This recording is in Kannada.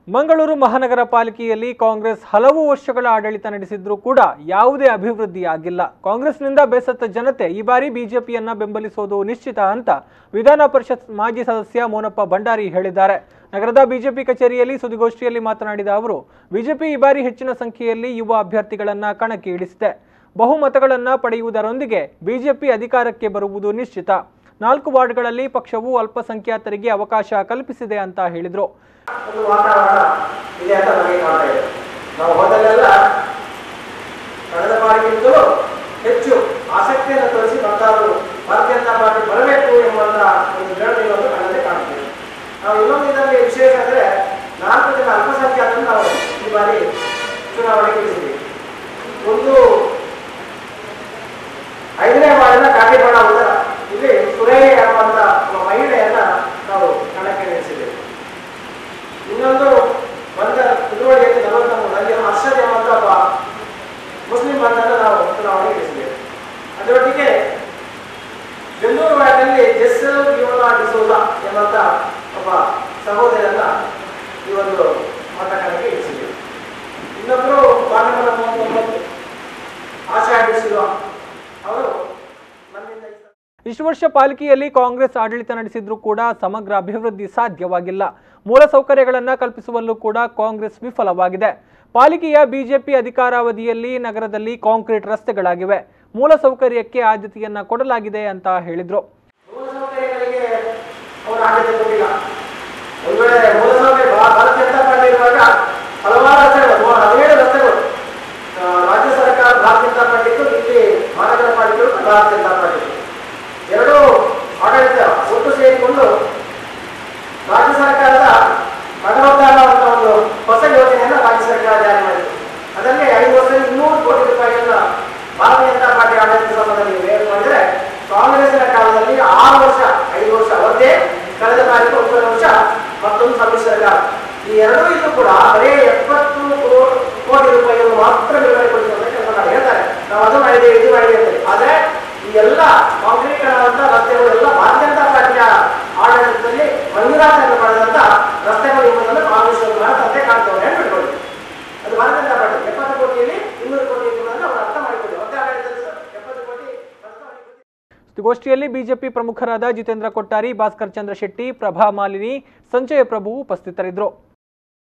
ಮಂಗಳೂರು ಮಹಾನಗರ ಪಾಲಿಕೆಯಲ್ಲಿ ಕಾಂಗ್ರೆಸ್ ಹಲವು ವರ್ಷಗಳ ಆಡಳಿತ ನಡೆಸಿದ್ರೂ ಕೂಡ ಯಾವುದೇ ಅಭಿವೃದ್ಧಿ ಆಗಿಲ್ಲ ಕಾಂಗ್ರೆಸ್ನಿಂದ ಬೇಸತ್ತ ಜನತೆ ಈ ಬಾರಿ ಬಿಜೆಪಿಯನ್ನ ಬೆಂಬಲಿಸೋದು ನಿಶ್ಚಿತ ಅಂತ ವಿಧಾನ ಪರಿಷತ್ ಮಾಜಿ ಸದಸ್ಯ ಮೋನಪ್ಪ ಭಂಡಾರಿ ಹೇಳಿದ್ದಾರೆ ನಗರದ ಬಿಜೆಪಿ ಕಚೇರಿಯಲ್ಲಿ ಸುದ್ದಿಗೋಷ್ಠಿಯಲ್ಲಿ ಮಾತನಾಡಿದ ಅವರು ಬಿಜೆಪಿ ಈ ಬಾರಿ ಹೆಚ್ಚಿನ ಸಂಖ್ಯೆಯಲ್ಲಿ ಯುವ ಅಭ್ಯರ್ಥಿಗಳನ್ನ ಕಣಕ್ಕೆ ಇಳಿಸಿದೆ ಬಹುಮತಗಳನ್ನ ಪಡೆಯುವುದರೊಂದಿಗೆ ಬಿಜೆಪಿ ಅಧಿಕಾರಕ್ಕೆ ಬರುವುದು ನಿಶ್ಚಿತ ನಾಲ್ಕು ವಾರ್ಡ್ಗಳಲ್ಲಿ ಪಕ್ಷವು ಅಲ್ಪಸಂಖ್ಯಾತರಿಗೆ ಅವಕಾಶ ಕಲ್ಪಿಸಿದೆ ಅಂತ ಹೇಳಿದರು ಒಂದು ವಾತಾವರಣ ಇದೆ ಅಂತ ನಮಗೆ ಕಾಣ್ತಾ ಇದೆ ನಾವು ಹೋದಲ್ಲೆಲ್ಲ ಕಳೆದ ಬಾರಿಗಿಂತಲೂ ಹೆಚ್ಚು ಆಸಕ್ತಿಯನ್ನು ತೋರಿಸಿ ಮತದಾರರು ಭಾರತೀಯ ಜನತಾ ಪಾರ್ಟಿ ಬರಬೇಕು ಎಂಬಂತ ಒಂದು ಬೆಳವಣಿಗೆಯನ್ನು ಕಣ್ಣಲ್ಲಿ ಕಾಣ್ತೀವಿ ನಾವು ಇನ್ನೊಂದು ಇದರಲ್ಲಿ ವಿಶೇಷ ಅಂದರೆ ನಾಲ್ಕು ಜನ ಅಲ್ಪಸಂಖ್ಯಾತರನ್ನು ನಾವು ಈ ಬಾರಿ ಚುನಾವಣೆಗೆ ಇಳಿಸಿದ್ದೀವಿ ಒಂದು ಐದನೇ ವಾರ್ಡಿನ ಕಾಟಿಬಾಣ ಉತ್ತರ ಇಲ್ಲಿ ಸುರೇಯ ಎಂಬಂತ ಒಬ್ಬ ಮಹಿಳೆಯನ್ನ ನಾವು ಕಣಕ್ಕೆ ನಿಲ್ಲಿಸಿದ್ದೇವೆ ಇನ್ನೊಂದು ಬಂದ ತಿಳುವಳಿಕೆ ನಲವತ್ತೊಂದು ಅಲ್ಲಿ ಹರ್ಷದ್ ಎಂಬಂತ ಒಬ್ಬ ಮುಸ್ಲಿಂ ಬಂಧನ ನಾವು ಚುನಾವಣೆ ಇಳಿಸಿದ್ದೇವೆ ಅದರೊಟ್ಟಿಗೆ ಬೆಂಗಳೂರು ವಾರ್ಡ್ನಲ್ಲಿ ಜೆಸ್ಸಲ್ ಯುವನಾ ಡಿಸೋಜ ಎಂಬಂತ ಒಬ್ಬ ಸಹೋದರನ್ನ ಈ ಒಂದು ಮತಕಣಕ್ಕೆ ಇಳಿಸಿದ್ದೇವೆ ಇನ್ನೊಬ್ಬರು ಬಾಣಮನ ಮೂವತ್ತೊಂಬತ್ತು ಆಶಾ ಡಿಸಿಲ್ವ ಅವರು ನಮ್ಮಿಂದ ಈ ಸಲ ಇಷ್ಟು ವರ್ಷ ಪಾಲಿಕೆಯಲ್ಲಿ ಕಾಂಗ್ರೆಸ್ ಆಡಳಿತ ನಡೆಸಿದ್ರೂ ಕೂಡ ಸಮಗ್ರ ಅಭಿವೃದ್ಧಿ ಸಾಧ್ಯವಾಗಿಲ್ಲ ಮೂಲಸೌಕರ್ಯಗಳನ್ನು ಕಲ್ಪಿಸುವಲ್ಲೂ ಕೂಡ ಕಾಂಗ್ರೆಸ್ ವಿಫಲವಾಗಿದೆ ಪಾಲಿಕೆಯ ಬಿಜೆಪಿ ಅಧಿಕಾರಾವಧಿಯಲ್ಲಿ ನಗರದಲ್ಲಿ ಕಾಂಕ್ರೀಟ್ ರಸ್ತೆಗಳಾಗಿವೆ ಮೂಲಸೌಕರ್ಯಕ್ಕೆ ಆದ್ಯತೆಯನ್ನ ಕೊಡಲಾಗಿದೆ ಅಂತ ಹೇಳಿದ್ರು ಮೂಲಸೌಕರ್ಯಗಳಿಗೆ ಅವರು ಆದ್ಯತೆ ಕೊಟ್ಟಿಲ್ಲ ಒಂದು ವೇಳೆ ಮೂಲಸೌಕರ್ಯ ಭಾ- ಭಾರತೀಯ ಜನತಾ ಪಾರ್ಟಿ ಇರುವಾಗ ಹಲವಾರು ರಸ್ತೆಗಳು ಸುಮಾರು ಹದಿನೇಳು ರಸ್ತೆಗಳು ಆ, ರಾಜ್ಯ ಸರ್ಕಾರ ಭಾರತೀಯ ಜನತಾ ಪಾರ್ಟಿ ಇತ್ತು ಇಲ್ಲಿ ಮಹಾನಗರ ಪಾಲಿಕೆಗಳು ಭಾರತೀಯ ಜನತಾ ಪಾರ್ಟಿ ಇತ್ತು. ಎರಡೂ ಆಡಳಿತ ಒಟ್ಟು ಸೇರಿಕೊಂಡು ರಾಜ್ಯ ಸರ್ಕಾರದ ನಗರೋದ್ಧಾರ ಅಂತ ಒಂದು ಹೊಸ ಯೋಜನೆಯನ್ನು ರಾಜ್ಯ ಸರ್ಕಾರ ಜಾರಿ ಮಾಡಿತು ಅದರಲ್ಲಿ ಐದು ವರ್ಷದಲ್ಲಿ ಇನ್ನೂರು ಕೋಟಿ ರೂಪಾಯಿಗಳನ್ನ ಭಾರತೀಯ ಜನತಾ ಪಾರ್ಟಿ ಆಡಳಿತ ಸಮಯದಲ್ಲಿ ವೇರ್ ಮಾಡಿದ್ರೆ ಕಾಂಗ್ರೆಸ್ಸಿನ ಕಾಲದಲ್ಲಿ ಆರು ವರ್ಷ ಐದು ವರ್ಷ ಅವತ್ತೇ ಕಳೆದ ತಾರೀಕು ಒಂಬತ್ತು ವರ್ಷ ಮತ್ತೊಂದು ಸಮ್ಮಿಶ್ರ ಸರ್ಕಾರ ಈ ಎರಡೂ ಇದ್ದು ಕೂಡ ಬರೀ ಎಪ್ಪತ್ತು ಕೋ- ಕೋಟಿ ರೂಪಾಯಿಯನ್ನು ಮಾತ್ರ ಬಿಡುಗಡೆ ಕೊಡಿಸುವಂತ ಕೆಲಸ ಮಾಡಿ ಹೇಳ್ತಾರೆ ನಾವು ಅದು ಮಾಡಿದ್ದೇವೆ ಇದು ಮಾಡಿದ್ದೇವೆ ಅಂತ. ಆದ್ರೆ ಈ ಎಲ್ಲ ಕಾಂಕ್ರೀಕರಣವಾದಂತ ರಸ್ತೆಗಳು ಎಲ್ಲ ಭಾರತೀಯ ಜನತಾ ಪಾರ್ಟಿಯ ಆಡಳಿತದಲ್ಲಿ ಮಂಜೂರಾತಿಯನ್ನು ಪಡೆದಂತ ರಸ್ತೆಗಳು ಎಂಬುದನ್ನು ಕಾಂಗ್ರೆಸ್ ಅವರು ಭಾರತಂತೆ ಕಾಣ್ತವೆ ನೆನ್ಪಿಟ್ಕೊಳ್ಳಿ ಅದು ಭಾರತೀಯ ಜನತಾ ಪಾರ್ಟಿ ಎಪ್ಪತ್ತು ಕೋಟಿಯಲ್ಲಿ ಇನ್ನೂರು ಕೋಟಿ ಎಂಬುದನ್ನು ಅವರು ಅರ್ಥ ಮಾಡಿಕೊಳ್ಳಿ ಮತ್ತೆ ಆಡಳಿತದ ಎಪ್ಪತ್ತು ಕೋಟಿ ಪ್ರಸ್ತಾವನೆ ಕೊಡಿ. ಸುದ್ದಿಗೋಷ್ಠಿಯಲ್ಲಿ ಬಿಜೆಪಿ ಪ್ರಮುಖರಾದ ಜಿತೇಂದ್ರ ಕೊಟ್ಟಾರಿ ಭಾಸ್ಕರ್ ಚಂದ್ರ ಶೆಟ್ಟಿ ಪ್ರಭಾ ಮಾಲಿನಿ ಸಂಜಯ ಪ್ರಭು ಉಪಸ್ಥಿತರಿದ್ದರು